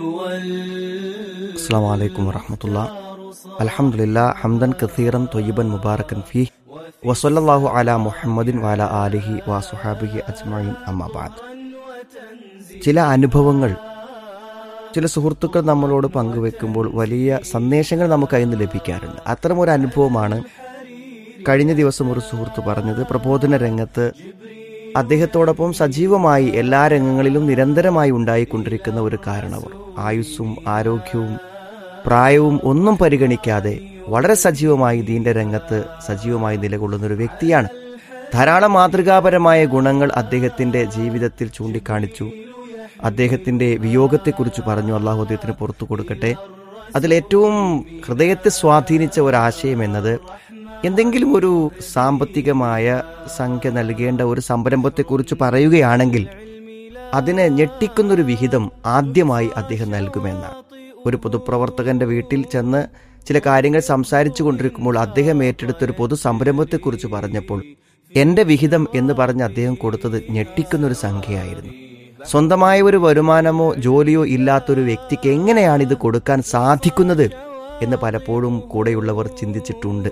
السلام عليكم ورحمة الله الحمد لله حمدا كثيرا طيبا مباركا فيه وصلى الله على محمد وعلى آله وصحابه أجمعين أما بعد ചില അനുഭവങ്ങൾ ചില സുഹൃത്തുക്കൾ നമ്മളോട് പങ്കുവെക്കുമ്പോൾ വലിയ സന്ദേശങ്ങൾ നമുക്ക് അതിൽ നിന്ന് ലഭിക്കാറുണ്ട് അത്തരമൊരു അനുഭവമാണ് കഴിഞ്ഞ ദിവസം ഒരു സുഹൃത്ത് പറഞ്ഞത് പ്രബോധന രംഗത്ത് അദ്ദേഹത്തോടൊപ്പം സജീവമായി എല്ലാ രംഗങ്ങളിലും നിരന്തരമായി ഉണ്ടായിക്കൊണ്ടിരിക്കുന്ന ഒരു കാരണവർ ആയുസ്സും ആരോഗ്യവും പ്രായവും ഒന്നും പരിഗണിക്കാതെ വളരെ സജീവമായി ദീന്റെ രംഗത്ത് സജീവമായി നിലകൊള്ളുന്ന ഒരു വ്യക്തിയാണ് ധാരാളം മാതൃകാപരമായ ഗുണങ്ങൾ അദ്ദേഹത്തിന്റെ ജീവിതത്തിൽ ചൂണ്ടിക്കാണിച്ചു അദ്ദേഹത്തിന്റെ വിയോഗത്തെക്കുറിച്ച് പറഞ്ഞു അള്ളാഹു അദ്ദേഹത്തിന് പുറത്തു കൊടുക്കട്ടെ അതിലേറ്റവും ഹൃദയത്തെ സ്വാധീനിച്ച ഒരാശയം എന്നത് എന്തെങ്കിലും ഒരു സാമ്പത്തികമായ സംഖ്യ നൽകേണ്ട ഒരു സംരംഭത്തെക്കുറിച്ച് പറയുകയാണെങ്കിൽ അതിനെ ഞെട്ടിക്കുന്നൊരു വിഹിതം ആദ്യമായി അദ്ദേഹം നൽകുമെന്നാണ് ഒരു പൊതുപ്രവർത്തകന്റെ വീട്ടിൽ ചെന്ന് ചില കാര്യങ്ങൾ സംസാരിച്ചു കൊണ്ടിരിക്കുമ്പോൾ അദ്ദേഹം ഏറ്റെടുത്ത ഒരു പൊതു സംരംഭത്തെക്കുറിച്ച് പറഞ്ഞപ്പോൾ എന്റെ വിഹിതം എന്ന് പറഞ്ഞ് അദ്ദേഹം കൊടുത്തത് ഞെട്ടിക്കുന്നൊരു സംഖ്യയായിരുന്നു സ്വന്തമായ ഒരു വരുമാനമോ ജോലിയോ ഇല്ലാത്തൊരു വ്യക്തിക്ക് എങ്ങനെയാണ് ഇത് കൊടുക്കാൻ സാധിക്കുന്നത് എന്ന് പലപ്പോഴും കൂടെയുള്ളവർ ചിന്തിച്ചിട്ടുണ്ട്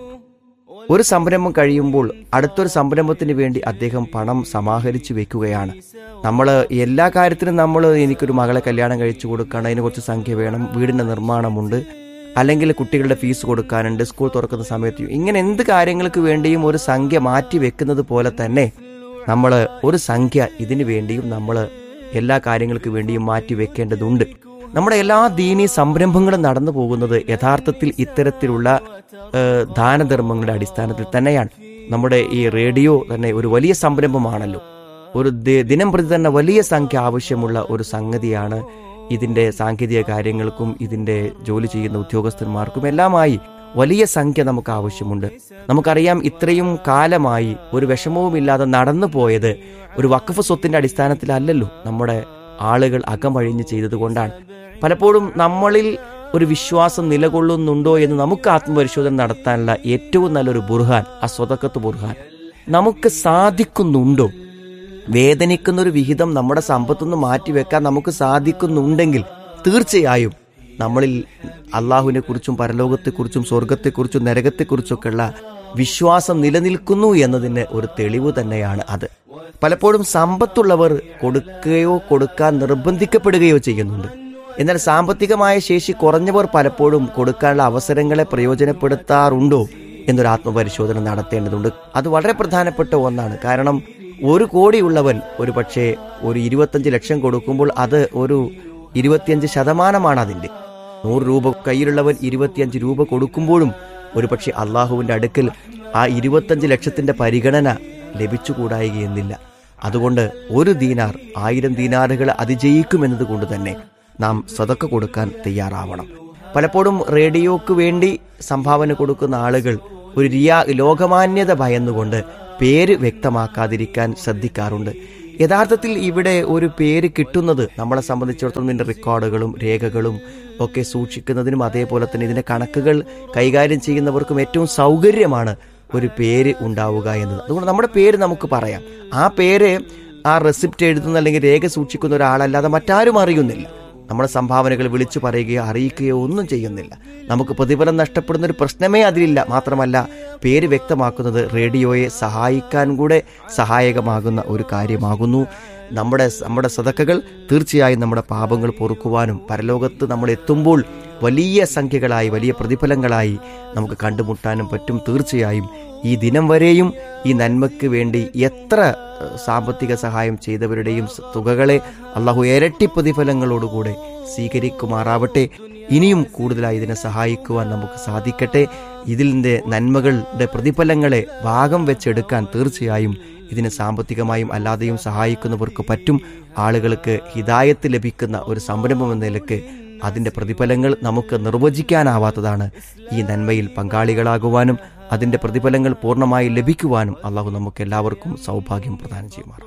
ഒരു സംരംഭം കഴിയുമ്പോൾ അടുത്തൊരു സംരംഭത്തിന് വേണ്ടി അദ്ദേഹം പണം സമാഹരിച്ചു വെക്കുകയാണ് നമ്മൾ എല്ലാ കാര്യത്തിനും നമ്മൾ എനിക്കൊരു മകളെ കല്യാണം കഴിച്ചു കൊടുക്കണം അതിന് കുറച്ച് സംഖ്യ വേണം വീടിന്റെ നിർമ്മാണമുണ്ട് അല്ലെങ്കിൽ കുട്ടികളുടെ ഫീസ് കൊടുക്കാനുണ്ട് സ്കൂൾ തുറക്കുന്ന സമയത്ത് ഇങ്ങനെ എന്ത് കാര്യങ്ങൾക്ക് വേണ്ടിയും ഒരു സംഖ്യ മാറ്റി വെക്കുന്നത് പോലെ തന്നെ നമ്മൾ ഒരു സംഖ്യ ഇതിനു വേണ്ടിയും നമ്മൾ എല്ലാ കാര്യങ്ങൾക്ക് വേണ്ടിയും മാറ്റി വെക്കേണ്ടതുണ്ട് നമ്മുടെ എല്ലാ ദീനീ സംരംഭങ്ങളും നടന്നു പോകുന്നത് യഥാർത്ഥത്തിൽ ഇത്തരത്തിലുള്ള ഏഹ്, ദാനധർമ്മങ്ങളുടെ അടിസ്ഥാനത്തിൽ തന്നെയാണ് നമ്മുടെ ഈ റേഡിയോ തന്നെ ഒരു വലിയ സംരംഭമാണല്ലോ ഒരു ദി- ദിനം പ്രതി തന്നെ വലിയ സംഖ്യ ആവശ്യമുള്ള ഒരു സംഗതിയാണ് ഇതിന്റെ സാങ്കേതിക കാര്യങ്ങൾക്കും ഇതിന്റെ ജോലി ചെയ്യുന്ന ഉദ്യോഗസ്ഥന്മാർക്കും എല്ലാമായി വലിയ സംഖ്യ നമുക്ക് ആവശ്യമുണ്ട് നമുക്കറിയാം ഇത്രയും കാലമായി ഒരു വിഷമവുമില്ലാതെ നടന്നു പോയത് ഒരു വഖഫ് സ്വത്തിന്റെ അടിസ്ഥാനത്തിലല്ലല്ലോ നമ്മുടെ ആളുകൾ അകമഴിഞ്ഞ് ചെയ്തതുകൊണ്ടാണ് പലപ്പോഴും നമ്മളിൽ ഒരു വിശ്വാസം നിലകൊള്ളുന്നുണ്ടോ എന്ന് നമുക്ക് ആത്മപരിശോധന നടത്താനുള്ള ഏറ്റവും നല്ലൊരു ബുർഹാൻ ആ സ്വതക്കത്ത് ബുർഹാൻ നമുക്ക് സാധിക്കുന്നുണ്ടോ വേദനിക്കുന്ന ഒരു വിഹിതം നമ്മുടെ സമ്പത്തുനിന്ന് മാറ്റിവെക്കാൻ നമുക്ക് സാധിക്കുന്നുണ്ടെങ്കിൽ തീർച്ചയായും നമ്മളിൽ അള്ളാഹുവിനെ കുറിച്ചും പരലോകത്തെക്കുറിച്ചും സ്വർഗത്തെക്കുറിച്ചും നരകത്തെക്കുറിച്ചൊക്കെയുള്ള വിശ്വാസം നിലനിൽക്കുന്നു എന്നതിന് ഒരു തെളിവ് തന്നെയാണ് അത് പലപ്പോഴും സമ്പത്തുള്ളവർ കൊടുക്കുകയോ കൊടുക്കാൻ നിർബന്ധിക്കപ്പെടുകയോ ചെയ്യുന്നുണ്ട് എന്നാൽ സാമ്പത്തികമായ ശേഷി കുറഞ്ഞവർ പലപ്പോഴും കൊടുക്കാനുള്ള അവസരങ്ങളെ പ്രയോജനപ്പെടുത്താറുണ്ടോ എന്നൊരു ആത്മപരിശോധന നടത്തേണ്ടതുണ്ട് അത് വളരെ പ്രധാനപ്പെട്ട ഒന്നാണ് കാരണം ഒരു കോടിയുള്ളവൻ ഒരു പക്ഷേ ഒരു ഇരുപത്തഞ്ച് ലക്ഷം കൊടുക്കുമ്പോൾ അത് ഒരു ഇരുപത്തിയഞ്ച് ശതമാനമാണ് അതിന്റെ നൂറ് രൂപ കയ്യിലുള്ളവൻ ഇരുപത്തിയഞ്ച് രൂപ കൊടുക്കുമ്പോഴും ഒരുപക്ഷെ അള്ളാഹുവിന്റെ അടുക്കൽ ആ ഇരുപത്തഞ്ച് ലക്ഷത്തിന്റെ പരിഗണന ലഭിച്ചുകൂടായികയെന്നില്ല അതുകൊണ്ട് ഒരു ദീനാർ ആയിരം ദീനാറുകൾ അതിജയിക്കുമെന്നത് കൊണ്ട് തന്നെ നാം സ്വതക്ക കൊടുക്കാൻ തയ്യാറാവണം പലപ്പോഴും റേഡിയോക്ക് വേണ്ടി സംഭാവന കൊടുക്കുന്ന ആളുകൾ ഒരു റിയാ ലോകമാന്യത ഭയന്നുകൊണ്ട് പേര് വ്യക്തമാക്കാതിരിക്കാൻ ശ്രദ്ധിക്കാറുണ്ട് യഥാർത്ഥത്തിൽ ഇവിടെ ഒരു പേര് കിട്ടുന്നത് നമ്മളെ സംബന്ധിച്ചിടത്തോളം ഇതിന്റെ റെക്കോർഡുകളും രേഖകളും ഒക്കെ സൂക്ഷിക്കുന്നതിനും അതേപോലെ തന്നെ ഇതിന്റെ കണക്കുകൾ കൈകാര്യം ചെയ്യുന്നവർക്കും ഏറ്റവും സൗകര്യമാണ് ഒരു പേര് ഉണ്ടാവുക എന്നത് അതുകൊണ്ട് നമ്മുടെ പേര് നമുക്ക് പറയാം ആ പേര് ആ റെസിപ്റ്റ് എഴുതുന്ന അല്ലെങ്കിൽ രേഖ സൂക്ഷിക്കുന്ന ഒരാളല്ലാതെ മറ്റാരും അറിയുന്നില്ല നമ്മുടെ സംഭാവനകൾ വിളിച്ചു പറയുകയോ അറിയിക്കുകയോ ഒന്നും ചെയ്യുന്നില്ല നമുക്ക് പ്രതിഫലം നഷ്ടപ്പെടുന്ന ഒരു പ്രശ്നമേ അതിലില്ല മാത്രമല്ല പേര് വ്യക്തമാക്കുന്നത് റേഡിയോയെ സഹായിക്കാൻ കൂടെ സഹായകമാകുന്ന ഒരു കാര്യമാകുന്നു നമ്മുടെ നമ്മുടെ സതക്കകൾ തീർച്ചയായും നമ്മുടെ പാപങ്ങൾ പൊറുക്കുവാനും പരലോകത്ത് നമ്മൾ എത്തുമ്പോൾ വലിയ സംഖ്യകളായി വലിയ പ്രതിഫലങ്ങളായി നമുക്ക് കണ്ടുമുട്ടാനും പറ്റും തീർച്ചയായും ഈ ദിനം വരെയും ഈ നന്മയ്ക്ക് വേണ്ടി എത്ര ഏഹ്, സാമ്പത്തിക സഹായം ചെയ്തവരുടെയും സ- തുകകളെ അള്ളാഹു ഇരട്ടി പ്രതിഫലങ്ങളോടുകൂടെ സ്വീകരിക്കുമാറാവട്ടെ ഇനിയും കൂടുതലായി ഇതിനെ സഹായിക്കുവാൻ നമുക്ക് സാധിക്കട്ടെ ഇതിൻ്റെ നന്മകളുടെ പ്രതിഫലങ്ങളെ ഭാഗം വെച്ചെടുക്കാൻ തീർച്ചയായും ഇതിനെ സാമ്പത്തികമായും അല്ലാതെയും സഹായിക്കുന്നവർക്ക് പറ്റും ആളുകൾക്ക് ഹിതായത്ത് ലഭിക്കുന്ന ഒരു സംരംഭം എന്ന നിലക്ക് അതിൻ്റെ പ്രതിഫലങ്ങൾ നമുക്ക് നിർവചിക്കാനാവാത്തതാണ് ഈ നന്മയിൽ പങ്കാളികളാകുവാനും അതിൻ്റെ പ്രതിഫലങ്ങൾ പൂർണ്ണമായി ലഭിക്കുവാനും അള്ളാഹു നമുക്ക് എല്ലാവർക്കും സൗഭാഗ്യം പ്രദാനം ചെയ്യുമാറാം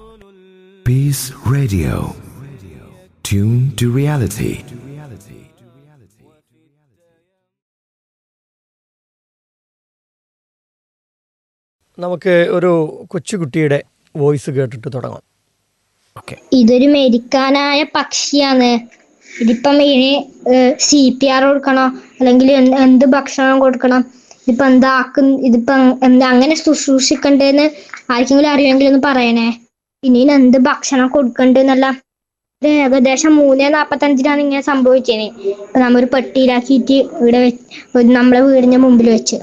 Peace Radio. Tune to reality. നമുക്ക് ഒരു കൊച്ചുകുട്ടിയുടെ വോയിസ് കേട്ടിട്ട് തുടങ്ങാം ഓക്കെ ഇതൊരു മെരിക്കാനായ പക്ഷിയാണ് ഇതിപ്പം ഇനി സി പി ആർ കൊടുക്കണോ അല്ലെങ്കിൽ എന്ത് എന്ത് ഭക്ഷണം കൊടുക്കണം ഇതിപ്പോ എന്താക്കും ഇതിപ്പം എന്താ അങ്ങനെ ശുശ്രൂഷിക്കണ്ടേന്ന് ആർക്കെങ്കിലും അറിയുമെങ്കിൽ ഒന്ന് പറയണേ പിന്നെ ഇതിന് എന്ത് ഭക്ഷണം കൊടുക്കണ്ടെന്നല്ല ഇത് ഏകദേശം മൂന്നേ നാപ്പത്തഞ്ചിനാണ് ഇങ്ങനെ സംഭവിച്ചത് ഇപ്പൊ നമ്മൊരു പെട്ടിയിലാക്കിയിട്ട് ഇവിടെ വെച്ച് നമ്മളെ വീടിന്റെ മുമ്പിൽ വെച്ച്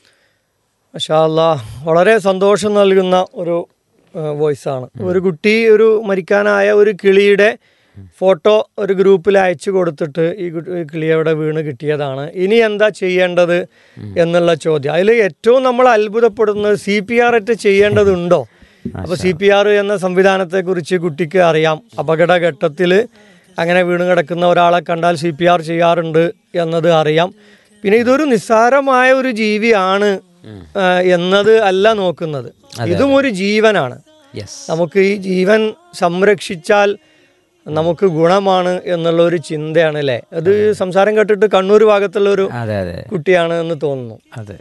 മഷാല്ല വളരെ സന്തോഷം നൽകുന്ന ഒരു വോയിസ് ആണ് ഒരു കുട്ടി ഒരു മരിക്കാനായ ഒരു കിളിയുടെ ഫോട്ടോ ഒരു ഗ്രൂപ്പിൽ അയച്ചു കൊടുത്തിട്ട് ഈ കുട്ടി- ഈ കിളി അവിടെ വീണ് കിട്ടിയതാണ് ഇനി എന്താ ചെയ്യേണ്ടത് എന്നുള്ള ചോദ്യം അതിൽ ഏറ്റവും നമ്മൾ അത്ഭുതപ്പെടുന്നത് സി പി ആർ ഒക്കെ ചെയ്യേണ്ടതുണ്ടോ അപ്പോൾ സി പി ആർ എന്ന സംവിധാനത്തെക്കുറിച്ച് കുട്ടിക്ക് അറിയാം അപകടഘട്ടത്തിൽ അങ്ങനെ വീണ് കിടക്കുന്ന ഒരാളെ കണ്ടാൽ സി പി ആർ ചെയ്യാറുണ്ട് എന്നത് അറിയാം പിന്നെ ഇതൊരു നിസ്സാരമായ ഒരു ജീവിയാണ് ആ, എന്നത് അല്ല നോക്കുന്നത് ഇതും ഒരു ജീവനാണ് യെസ് നമുക്ക് ഈ ജീവൻ സംരക്ഷിച്ചാൽ നമുക്ക് ഗുണമാണ് എന്നുള്ള ഒരു ചിന്തയാണ് അല്ലേ അത് സംസാരം കേട്ടിട്ട് കണ്ണൂർ ഭാഗത്തുള്ള ഒരു അതെ അതെ കുട്ടിയാണ് എന്ന് തോന്നുന്നു അതെ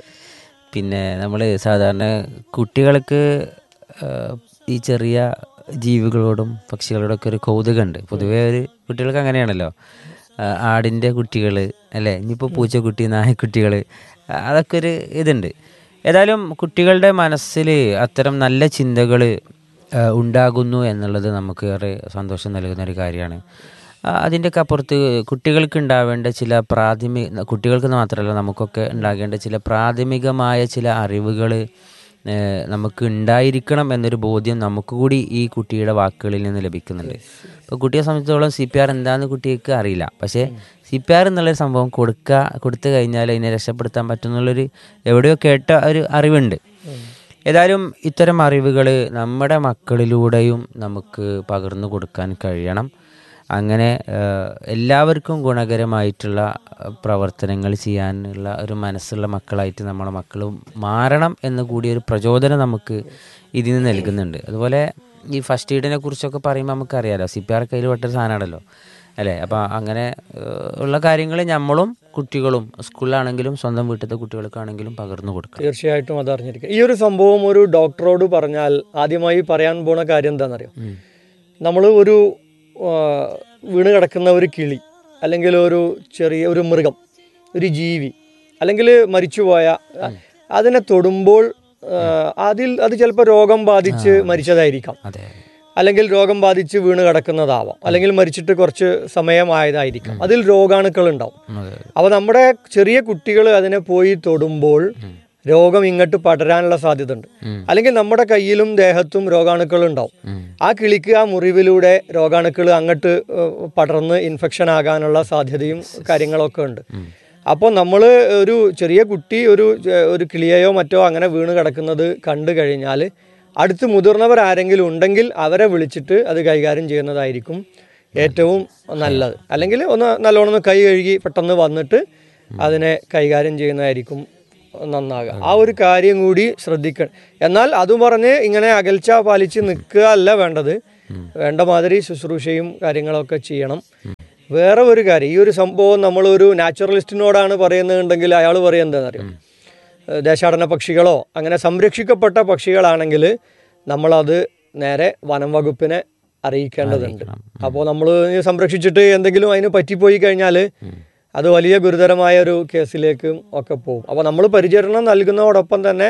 പിന്നെ നമ്മൾ സാധാരണ കുട്ടികൾക്ക് ആ, ഈ ചെറിയ ജീവികളോടും പക്ഷികളോടൊക്കെ ഒരു കൗതുകമുണ്ട് പൊതുവേ ഒരു കുട്ടികൾക്ക് അങ്ങനെയാണല്ലോ ആ, ആടിൻ്റെ കുട്ടികൾ അല്ലേ ഇനിയിപ്പോൾ പൂച്ചക്കുട്ടി നായക്കുട്ടികൾ അതൊക്കെ ഒരു ഇതുണ്ട് ഏതായാലും കുട്ടികളുടെ മനസ്സിൽ അത്തരം നല്ല ചിന്തകൾ ഉണ്ടാകുന്നു എന്നുള്ളത് നമുക്ക് ഏറെ സന്തോഷം നൽകുന്ന ഒരു കാര്യമാണ് ആ, അതിൻ്റെയൊക്കെ അപ്പുറത്ത് കുട്ടികൾക്ക് ഉണ്ടാവേണ്ട ചില പ്രാഥമിക കുട്ടികൾക്ക് മാത്രമല്ല നമുക്കൊക്കെ ഉണ്ടാകേണ്ട ചില പ്രാഥമികമായ ചില അറിവുകൾ നമുക്ക് ഉണ്ടായിരിക്കണം എന്നൊരു ബോധ്യം നമുക്ക് കൂടി ഈ കുട്ടിയുടെ വാക്കുകളിൽ നിന്ന് ലഭിക്കുന്നുണ്ട് ഇപ്പോൾ കുട്ടിയെ സംബന്ധിച്ചിടത്തോളം സി പി ആർ എന്താണെന്ന് കുട്ടിക്ക് അറിയില്ല പക്ഷേ സി പി ആർ എന്നുള്ളൊരു സംഭവം കൊടുക്കുക കൊടുത്തു കഴിഞ്ഞാൽ അതിനെ രക്ഷപ്പെടുത്താൻ പറ്റുന്നുള്ളൊരു എവിടെയോ കേട്ട ഒരു അറിവുണ്ട് ഏതായാലും ഇത്തരം അറിവുകൾ നമ്മുടെ മക്കളിലൂടെയും നമുക്ക് പകർന്നു കൊടുക്കാൻ കഴിയണം അങ്ങനെ ഏഹ്, എല്ലാവർക്കും ഗുണകരമായിട്ടുള്ള ഏഹ്, പ്രവർത്തനങ്ങൾ ചെയ്യാനുള്ള ഒരു മനസ്സുള്ള മക്കളായിട്ട് നമ്മളെ മക്കൾ മാറണം എന്ന് കൂടി ഒരു പ്രചോദനം നമുക്ക് ഇതിൽ നിന്ന് നൽകുന്നുണ്ട് അതുപോലെ ഈ ഫസ്റ്റ് എയ്ഡിനെ കുറിച്ചൊക്കെ പറയുമ്പോൾ നമുക്കറിയാലോ സി പി ആർ കയ്യിൽ പെട്ടൊരു സാധനമാണല്ലോ അല്ലേ അപ്പോൾ അങ്ങനെ ഏഹ്, ഉള്ള കാര്യങ്ങൾ നമ്മളും കുട്ടികളും സ്കൂളിലാണെങ്കിലും സ്വന്തം വീട്ടിലത്തെ കുട്ടികൾക്കാണെങ്കിലും പകർന്നു കൊടുക്കണം തീർച്ചയായിട്ടും അത് അറിഞ്ഞിരിക്കുക ഈ ഒരു സംഭവം ഒരു ഡോക്ടറോട് പറഞ്ഞാൽ ആദ്യമായി പറയാൻ പോണ കാര്യം എന്താണെന്നറിയോ നമ്മൾ ഒരു ആ, വീണ് കിടക്കുന്ന ഒരു കിളി അല്ലെങ്കിൽ ഒരു ചെറിയ ഒരു മൃഗം ഒരു ജീവി അല്ലെങ്കിൽ മരിച്ചുപോയ ആ, അതിനെ തൊടുമ്പോൾ ആ, അതിൽ അത് ചിലപ്പോൾ രോഗം ബാധിച്ച് മരിച്ചതായിരിക്കാം അതെ അല്ലെങ്കിൽ രോഗം ബാധിച്ച് വീണ് കിടക്കുന്നതാവാം അല്ലെങ്കിൽ മരിച്ചിട്ട് കുറച്ച് സമയമായതായിരിക്കാം അതിൽ രോഗാണുക്കൾ ഉണ്ടാവും അതെ അപ്പോൾ നമ്മുടെ ചെറിയ കുട്ടികൾ അതിനെ പോയി തൊടുമ്പോൾ രോഗം ഇങ്ങോട്ട് പടരാനുള്ള സാധ്യത ഉണ്ട് ഉം. അല്ലെങ്കിൽ നമ്മുടെ കയ്യിലും ദേഹത്തും രോഗാണുക്കൾ ഉണ്ടാവും ഉം. ആ കിളിക്ക് ആ മുറിവിലൂടെ രോഗാണുക്കൾ അങ്ങോട്ട് ഏഹ്, പടർന്ന് ഇൻഫെക്ഷൻ ആകാനുള്ള സാധ്യതയും കാര്യങ്ങളൊക്കെ ഉണ്ട് അപ്പോൾ നമ്മൾ ഒരു ചെറിയ കുട്ടി ഒരു ഏഹ്, ഒരു കിളിയെയോ മറ്റോ അങ്ങനെ വീണ് കിടക്കുന്നത് കണ്ടു കഴിഞ്ഞാൽ അടുത്ത് മുതിർന്നവർ ആരെങ്കിലും ഉണ്ടെങ്കിൽ അവരെ വിളിച്ചിട്ട് അത് കൈകാര്യം ചെയ്യുന്നതായിരിക്കും ഏറ്റവും നല്ലത് അല്ലെങ്കിൽ ഒന്ന് നല്ലോണം ഒന്ന് കൈ കഴുകി പെട്ടെന്ന് വന്നിട്ട് അതിനെ കൈകാര്യം ചെയ്യുന്നതായിരിക്കും നന്നാകുക ആ ഒരു കാര്യം കൂടി ശ്രദ്ധിക്കണം എന്നാൽ അതും പറഞ്ഞ് ഇങ്ങനെ അകൽച്ച പാലിച്ച് നിൽക്കുക അല്ല വേണ്ടത് വേണ്ട മാതിരി ശുശ്രൂഷയും കാര്യങ്ങളൊക്കെ ചെയ്യണം വേറെ ഒരു കാര്യം ഈ ഒരു സംഭവം നമ്മളൊരു നാച്ചുറലിസ്റ്റിനോടാണ് പറയുന്നതെങ്കിൽ അയാൾ പറയുന്നത് എന്താണെന്നറിയാം ഏഹ് ദേശാടന പക്ഷികളോ അങ്ങനെ സംരക്ഷിക്കപ്പെട്ട പക്ഷികളാണെങ്കിൽ നമ്മളത് നേരെ വനം വകുപ്പിനെ അറിയിക്കേണ്ടതുണ്ട് അപ്പോൾ നമ്മൾ സംരക്ഷിച്ചിട്ട് എന്തെങ്കിലും അതിന് പറ്റിപ്പോയി കഴിഞ്ഞാൽ അത് വലിയ ഗുരുതരമായ ഒരു കേസിലേക്കും ഒക്കെ പോകും അപ്പോൾ നമ്മൾ പരിചരണം നൽകുന്നതോടൊപ്പം തന്നെ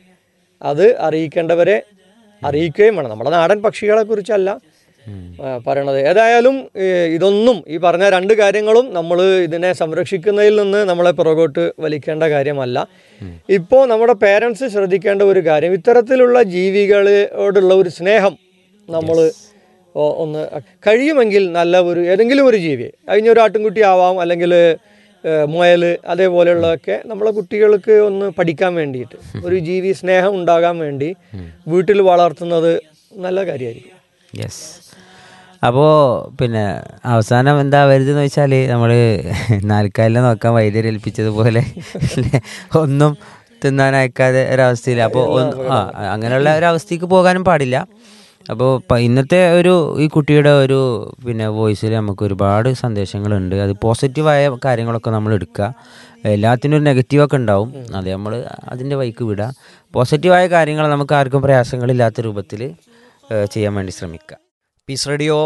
അത് അറിയിക്കേണ്ടവരെ അറിയിക്കുകയും വേണം നമ്മുടെ നാടൻ പക്ഷികളെ കുറിച്ചല്ല ആ, പറയണത് ഏതായാലും ഏ, ഇതൊന്നും ഈ പറഞ്ഞ രണ്ട് കാര്യങ്ങളും നമ്മൾ ഇതിനെ സംരക്ഷിക്കുന്നതിൽ നിന്ന് നമ്മളെ പുറകോട്ട് വലിക്കേണ്ട കാര്യമല്ല ഇപ്പോൾ നമ്മുടെ പേരൻസ് ശ്രദ്ധിക്കേണ്ട ഒരു കാര്യം ഇത്തരത്തിലുള്ള ജീവികളോടുള്ള ഒരു സ്നേഹം നമ്മൾ ഒന്ന് കഴിയുമെങ്കിൽ നല്ല ഒരു ഏതെങ്കിലും ഒരു ജീവി കഴിഞ്ഞൊരു ആട്ടിൻകുട്ടി ആവാം അല്ലെങ്കിൽ മുയൽ അതേപോലെയുള്ളതൊക്കെ നമ്മളെ കുട്ടികൾക്ക് ഒന്ന് പഠിക്കാൻ വേണ്ടിയിട്ട് ഒരു ജീവി സ്നേഹം ഉണ്ടാകാൻ വേണ്ടി വീട്ടിൽ വളർത്തുന്നത് നല്ല കാര്യമായിരിക്കും യെസ് അപ്പോൾ പിന്നെ അവസാനം എന്താ വരുതെന്ന് വെച്ചാൽ നമ്മൾ നാൽക്കാലിനെ നോക്കാൻ വൈദ്യരെ ഏൽപ്പിച്ചതുപോലെ ഒന്നും തിന്നാൻ അയക്കാതെ ഒരവസ്ഥയിൽ അപ്പോൾ ആ അങ്ങനെയുള്ള ഒരവസ്ഥയ്ക്ക് പോകാനും പാടില്ല അപ്പോൾ ഇന്നത്തെ ഒരു ഈ കുട്ടിയുടെ ഒരു പിന്നെ വോയിസിൽ നമുക്ക് ഒരുപാട് സന്ദേശങ്ങളുണ്ട് അത് പോസിറ്റീവായ കാര്യങ്ങളൊക്കെ നമ്മൾ എടുക്കുക എല്ലാത്തിനും ഒരു നെഗറ്റീവൊക്കെ ഉണ്ടാവും അത് നമ്മൾ അതിൻ്റെ വഴിക്ക് വിടുക പോസിറ്റീവായ കാര്യങ്ങൾ നമുക്ക് ആർക്കും പ്രയാസങ്ങളില്ലാത്ത രൂപത്തിൽ ഏഹ് ചെയ്യാൻ വേണ്ടി ശ്രമിക്കുക പീസ് റേഡിയോ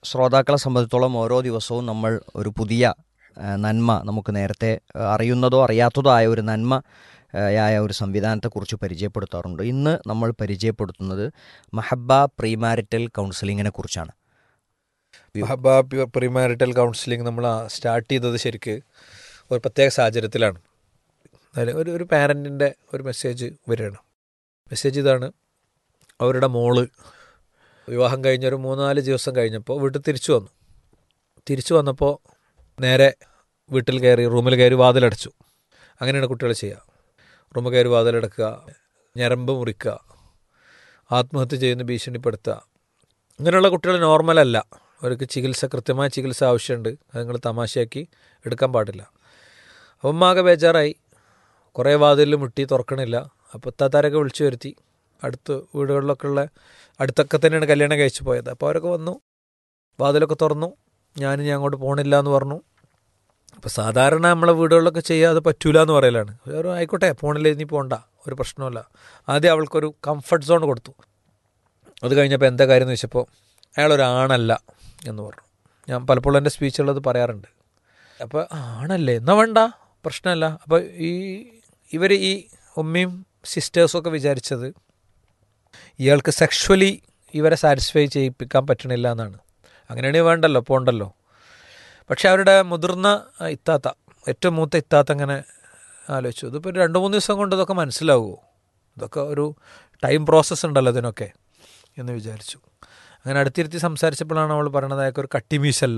ശ്രോതാക്കളെ സംബന്ധിച്ചോളം ഓരോ ദിവസവും നമ്മൾ ഒരു പുതിയ ആ, നന്മ നമുക്ക് നേരത്തെ ആ, അറിയുന്നതോ അറിയാത്തതോ ആയ ഒരു നന്മ ആ, ആയ ഒരു സംവിധാനത്തെക്കുറിച്ച് പരിചയപ്പെടുത്താറുണ്ട് ഇന്ന് നമ്മൾ പരിചയപ്പെടുത്തുന്നത് മഹബ പ്രീമാരിറ്റൽ കൗൺസിലിങ്ങിനെ കുറിച്ചാണ് മഹബ പ്രിമാരിറ്റൽ കൗൺസിലിംഗ് നമ്മൾ സ്റ്റാർട്ട് ചെയ്തത് ശരിക്ക് ഒരു പ്രത്യേക സാഹചര്യത്തിലാണ് അതായത് ഒരു ഒരു പാരൻറ്റിൻ്റെ ഒരു മെസ്സേജ് വരികയാണ് മെസ്സേജ് ഇതാണ് അവരുടെ മോള് വിവാഹം കഴിഞ്ഞ ഒരു മൂന്നാല് ദിവസം കഴിഞ്ഞപ്പോൾ വീട്ടിൽ തിരിച്ചു വന്നു തിരിച്ചു വന്നപ്പോൾ നേരെ വീട്ടിൽ കയറി റൂമിൽ കയറി വാതിലടച്ചു അങ്ങനെയാണ് കുട്ടികൾ ചെയ്യുക റൂമിൽ കയറി വാതിലടക്കുക ഞരമ്പ് മുറിക്കുക ആത്മഹത്യ ചെയ്യുന്ന ഭീഷണിപ്പെടുത്തുക ഇങ്ങനെയുള്ള കുട്ടികൾ നോർമലല്ല അവർക്ക് ചികിത്സ കൃത്യമായ ചികിത്സ ആവശ്യമുണ്ട് അത് നിങ്ങൾ തമാശയാക്കി എടുക്കാൻ പാടില്ല അപ്പം ആകെ ബേജാറായി കുറേ വാതിലിൽ മുട്ടി തുറക്കണില്ല അപ്പോൾ താത്താരൊക്കെ വിളിച്ചു വരുത്തി അടുത്ത് വീടുകളിലൊക്കെ ഉള്ള അടുത്തൊക്കെ തന്നെയാണ് കല്യാണം കഴിച്ചു പോയത് അപ്പോൾ അവരൊക്കെ വന്നു വാതിലൊക്കെ തുറന്നു ഞാൻ ഞാൻ അങ്ങോട്ട് പോകണില്ല എന്ന് പറഞ്ഞു അപ്പോൾ സാധാരണ നമ്മളെ വീടുകളിലൊക്കെ ചെയ്യാതെ പറ്റൂല എന്ന് പറയലാണ് ഒരു ആയിക്കോട്ടെ പോണില്ല ഇനി പോകണ്ട ഒരു പ്രശ്നമല്ല ആദ്യം അവൾക്കൊരു കംഫർട്ട് സോൺ കൊടുത്തു അത് കഴിഞ്ഞപ്പോൾ എന്താ കാര്യം എന്ന് വെച്ചപ്പോൾ അയാളൊരാണല്ല എന്ന് പറഞ്ഞു ഞാൻ പലപ്പോഴും എൻ്റെ സ്പീച്ചുള്ളത് പറയാറുണ്ട് അപ്പോൾ ആണല്ലേ എന്നാ വേണ്ട പ്രശ്നമല്ല അപ്പോൾ ഈ ഇവർ ഈ ഉമ്മയും സിസ്റ്റേഴ്സും ഒക്കെ വിചാരിച്ചത് ഇയാൾക്ക് സെക്ഷുവലി ഇവരെ സാറ്റിസ്ഫൈ ചെയ്യിപ്പിക്കാൻ പറ്റണില്ല എന്നാണ് അങ്ങനെയാണെങ്കിൽ വേണ്ടല്ലോ പോണ്ടല്ലോ പക്ഷെ അവരുടെ മുതിർന്ന ആ, ഇത്താത്ത ഏറ്റവും മൂത്ത ഇത്താത്ത അങ്ങനെ ആലോചിച്ചു ഇതിപ്പോൾ ഒരു രണ്ട് മൂന്ന് ദിവസം കൊണ്ട് ഇതൊക്കെ മനസ്സിലാവുമോ ഇതൊക്കെ ഒരു ടൈം പ്രോസസ്സ് ഉണ്ടല്ലോ ഇതിനൊക്കെ എന്ന് വിചാരിച്ചു അങ്ങനെ അടുത്തിരുത്തി സംസാരിച്ചപ്പോഴാണ് അവൾ പറയണത് അയാൾക്ക് ഒരു കട്ടിമീശല്ല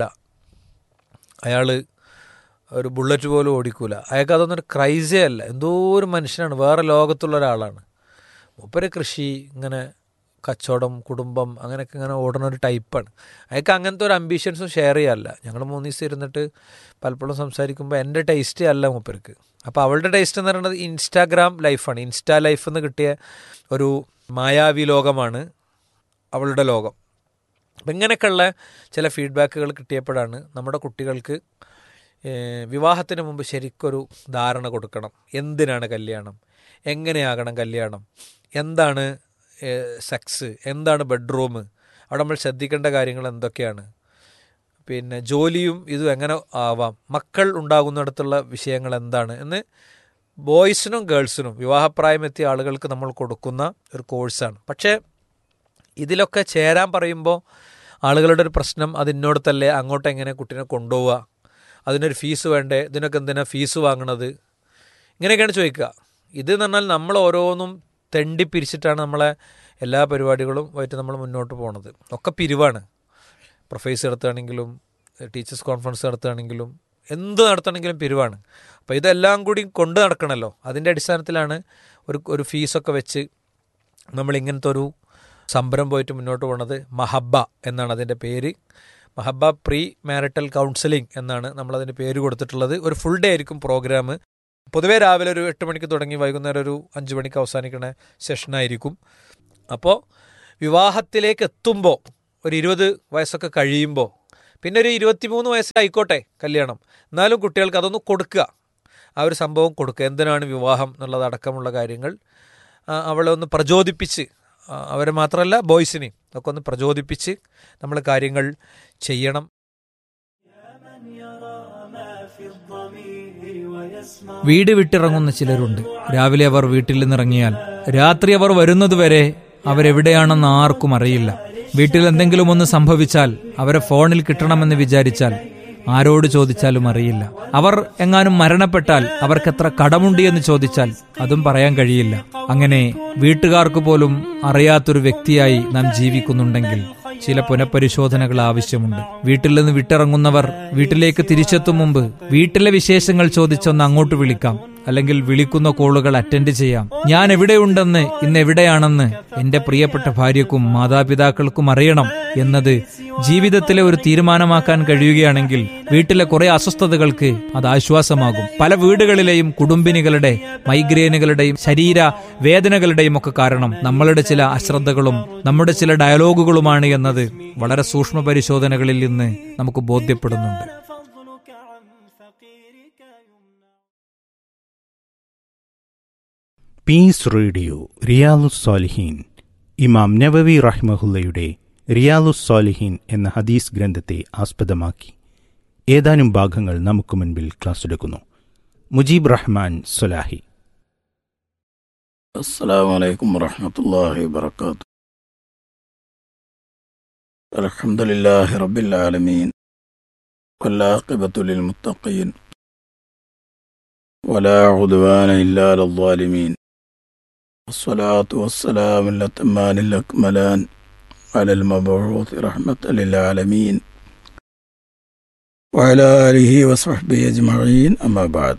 അയാൾ ഒരു ബുള്ളറ്റ് പോലും ഓടിക്കൂല അയാൾക്ക് അതൊന്നും ഒരു ക്രൈസേ അല്ല എന്തോ ഒരു മനുഷ്യനാണ് വേറെ ലോകത്തുള്ള ഒരാളാണ് മൂപ്പര് കൃഷി ഇങ്ങനെ കച്ചവടം കുടുംബം അങ്ങനെയൊക്കെ ഇങ്ങനെ ഓടുന്ന ഒരു ടൈപ്പാണ് അയാൾക്ക് അങ്ങനത്തെ ഒരു അംബീഷൻസും ഷെയർ ചെയ്യാറില്ല ഞങ്ങൾ മൂന്ന് ദിവസം ഇരുന്നിട്ട് പലപ്പോഴും സംസാരിക്കുമ്പോൾ എൻ്റെ ടേസ്റ്റ് അല്ല മൂപ്പർക്ക് അപ്പോൾ അവളുടെ ടേസ്റ്റ് എന്ന് പറയുന്നത് ഇൻസ്റ്റാഗ്രാം ലൈഫാണ് ഇൻസ്റ്റാ ലൈഫ് എന്ന് കിട്ടിയ ഒരു മായാവി ലോകമാണ് അവളുടെ ലോകം അപ്പം ഇങ്ങനെയൊക്കെയുള്ള ചില ഫീഡ്ബാക്കുകൾ കിട്ടിയപ്പോഴാണ് നമ്മുടെ കുട്ടികൾക്ക് ഏഹ്, വിവാഹത്തിന് മുമ്പ് ശരിക്കൊരു ധാരണ കൊടുക്കണം എന്തിനാണ് കല്യാണം എങ്ങനെയാകണം കല്യാണം എന്താണ് സെക്സ് എന്താണ് ബെഡ്റൂം അവിടെ നമ്മൾ ശ്രദ്ധിക്കേണ്ട കാര്യങ്ങൾ എന്തൊക്കെയാണ് പിന്നെ ജോലിയും ഇതും എങ്ങനെ ആവാം മക്കൾ ഉണ്ടാകുന്നിടത്തുള്ള വിഷയങ്ങൾ എന്താണ് എന്ന് ബോയ്സിനും ഗേൾസിനും വിവാഹപ്രായമെത്തിയ ആളുകൾക്ക് നമ്മൾ കൊടുക്കുന്ന ഒരു കോഴ്സാണ് പക്ഷേ ഇതിലൊക്കെ ചേരാൻ പറയുമ്പോൾ ആളുകളുടെ ഒരു പ്രശ്നം അത് ഇന്നോടത്തല്ലേ അങ്ങോട്ട് എങ്ങനെ കുട്ടീനെ കൊണ്ടുപോവുക അതിനൊരു ഫീസ് വേണ്ടേ ഇതിനൊക്കെ എന്തിനാ ഫീസ് വാങ്ങണത് ഇങ്ങനെയൊക്കെയാണ് ചോദിക്കുക ഇത് എന്ന് പറഞ്ഞാൽ നമ്മൾ ഓരോന്നും തെണ്ടി പിരിച്ചിട്ടാണ് നമ്മളെ എല്ലാ പരിപാടികളും ആയിട്ട് നമ്മൾ മുന്നോട്ട് പോണത് ഒക്കെ പിരിവാണ് പ്രൊഫൈസ് നടത്തുകയാണെങ്കിലും ടീച്ചേഴ്സ് കോൺഫറൻസ് നടത്തുകയാണെങ്കിലും എന്ത് നടത്തണമെങ്കിലും പിരിവാണ് അപ്പോൾ ഇതെല്ലാം കൂടി കൊണ്ട് നടക്കണമല്ലോ അതിൻ്റെ അടിസ്ഥാനത്തിലാണ് ഒരു ഒരു ഫീസൊക്കെ വെച്ച് നമ്മൾ ഇങ്ങനത്തെ ഒരു സംരംഭം പോയിട്ട് മുന്നോട്ട് പോണത് മഹബ എന്നാണ് അതിൻ്റെ പേര് മഹബ പ്രീ മാരിറ്റൽ കൗൺസിലിംഗ് എന്നാണ് നമ്മളതിൻ്റെ പേര് കൊടുത്തിട്ടുള്ളത് ഒരു ഫുൾ ഡേ ആയിരിക്കും പ്രോഗ്രാം പൊതുവേ രാവിലെ ഒരു എട്ട് മണിക്ക് തുടങ്ങി വൈകുന്നേരം ഒരു അഞ്ച് മണിക്ക് അവസാനിക്കുന്ന സെഷനായിരിക്കും അപ്പോൾ വിവാഹത്തിലേക്ക് എത്തുമ്പോൾ ഒരു ഇരുപത് വയസ്സൊക്കെ കഴിയുമ്പോൾ പിന്നെ ഒരു ഇരുപത്തിമൂന്ന് വയസ്സായിക്കോട്ടെ കല്യാണം എന്നാലും കുട്ടികൾക്ക് അതൊന്ന് കൊടുക്കുക ആ ഒരു സംഭവം കൊടുക്കുക എന്തിനാണ് വിവാഹം എന്നുള്ളതടക്കമുള്ള കാര്യങ്ങൾ ആ, അവളെ ഒന്ന് പ്രചോദിപ്പിച്ച് ആ, അവരെ മാത്രമല്ല ബോയ്സിനെയും ഒക്കെ ഒന്ന് പ്രചോദിപ്പിച്ച് നമ്മൾ കാര്യങ്ങൾ ചെയ്യണം വീട് വിട്ടിറങ്ങുന്ന ചിലരുണ്ട് രാവിലെ അവർ വീട്ടിൽ നിന്നിറങ്ങിയാൽ രാത്രി അവർ വരുന്നതുവരെ അവരെവിടെയാണെന്ന് ആർക്കും അറിയില്ല വീട്ടിൽ എന്തെങ്കിലും ഒന്ന് സംഭവിച്ചാൽ അവരെ ഫോണിൽ കിട്ടണമെന്ന് വിചാരിച്ചാൽ ആരോട് ചോദിച്ചാലും അറിയില്ല അവർ എങ്ങാനും മരണപ്പെട്ടാൽ അവർക്ക് എത്ര കടമുണ്ട് എന്ന് ചോദിച്ചാൽ അതും പറയാൻ കഴിയില്ല അങ്ങനെ വീട്ടുകാർക്ക് പോലും അറിയാത്തൊരു വ്യക്തിയായി നാം ജീവിക്കുന്നുണ്ടെങ്കിൽ ചില പുനഃപരിശോധനകൾ ആവശ്യമുണ്ട് വീട്ടിൽ നിന്ന് വിട്ടിറങ്ങുന്നവർ വീട്ടിലേക്ക് തിരിച്ചെത്തും മുമ്പ് വീട്ടിലെ വിശേഷങ്ങൾ ചോദിച്ചൊന്ന് അങ്ങോട്ട് വിളിക്കാം അല്ലെങ്കിൽ വിളിക്കുന്ന കോളുകൾ അറ്റൻഡ് ചെയ്യാം ഞാൻ എവിടെയുണ്ടെന്ന് ഇന്ന് എവിടെയാണെന്ന് എന്റെ പ്രിയപ്പെട്ട ഭാര്യക്കും മാതാപിതാക്കൾക്കും അറിയണം എന്നത് ജീവിതത്തിലെ ഒരു തീരുമാനമാക്കാൻ കഴിയുകയാണെങ്കിൽ വീട്ടിലെ കുറെ അസ്വസ്ഥതകൾക്ക് അത് ആശ്വാസമാകും പല വീടുകളിലെയും കുടുംബിനികളുടെ മൈഗ്രെയിനുകളുടെയും ശരീര വേദനകളുടെയും ഒക്കെ കാരണം നമ്മളുടെ ചില അശ്രദ്ധകളും നമ്മുടെ ചില ഡയലോഗുകളുമാണ് എന്നത് വളരെ സൂക്ഷ്മ പരിശോധനകളിൽ നിന്ന് നമുക്ക് ബോധ്യപ്പെടുന്നുണ്ട് പീസ് റേഡിയോ റിയാലു സാലിഹീൻ ഇമാം നവവി റഹ്മഹുല്ലയുടെ റിയാലുസ്സാലിഹീൻ എന്ന ഹദീസ് ഗ്രന്ഥത്തെ ആസ്പദമാക്കി ഏതാനും ഭാഗങ്ങൾ നമുക്ക് മുൻപിൽ ക്ലാസ് എടുക്കുന്നു മുജീബ് റഹ്മാൻ സൊലാഹി السلام عليكم ورحمة الله وبركاته الحمد لله رب العالمين والعاقبة للمتقين ولا عدوان إلا على الظالمين والصلاة والسلام الأتمان الأكملان على المبعوث رحمة للعالمين وعلى آله وصحبه أجمعين أما بعد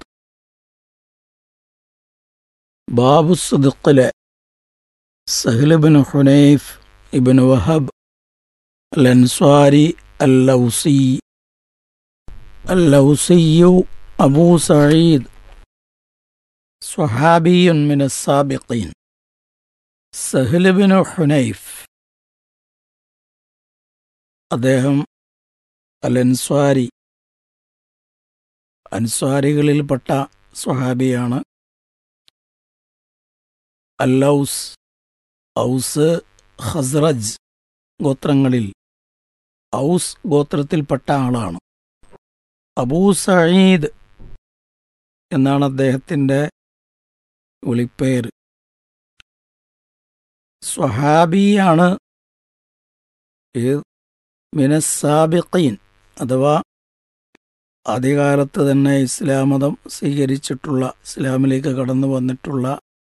ബാബു സുദുക്കിലെ സഹ്ലബിൻ ഹുനൈഫ് ഇബിൻ വഹബ് അൻസ്വാരി അല്ലൗസി അല്ലൗസിയു അബൂ സഈദ് സ്വഹാബിയുൻ മിൻ السابقين സഹ്ലബിൻ ഹുനൈഫ് അദ്ദേഹം അൽ അൻസ്വാരി അൻസ്വാരികളിൽപ്പെട്ട സ്വഹാബിയാണ് അല്ലൗസ് ഔസ് ഖസ്റജ് ഗോത്രങ്ങളിൽ ഔസ് ഗോത്രത്തിൽപ്പെട്ട ആളാണ് അബൂ സഈദ് എന്നാണ് അദ്ദേഹത്തിൻ്റെ വിളിപ്പേര് സ്വഹാബിയാണ് മിനസാബിഖീൻ അഥവാ ആദ്യകാലത്ത് തന്നെ ഇസ്ലാം മതം സ്വീകരിച്ചിട്ടുള്ള ഇസ്ലാമിലേക്ക് കടന്നു വന്നിട്ടുള്ള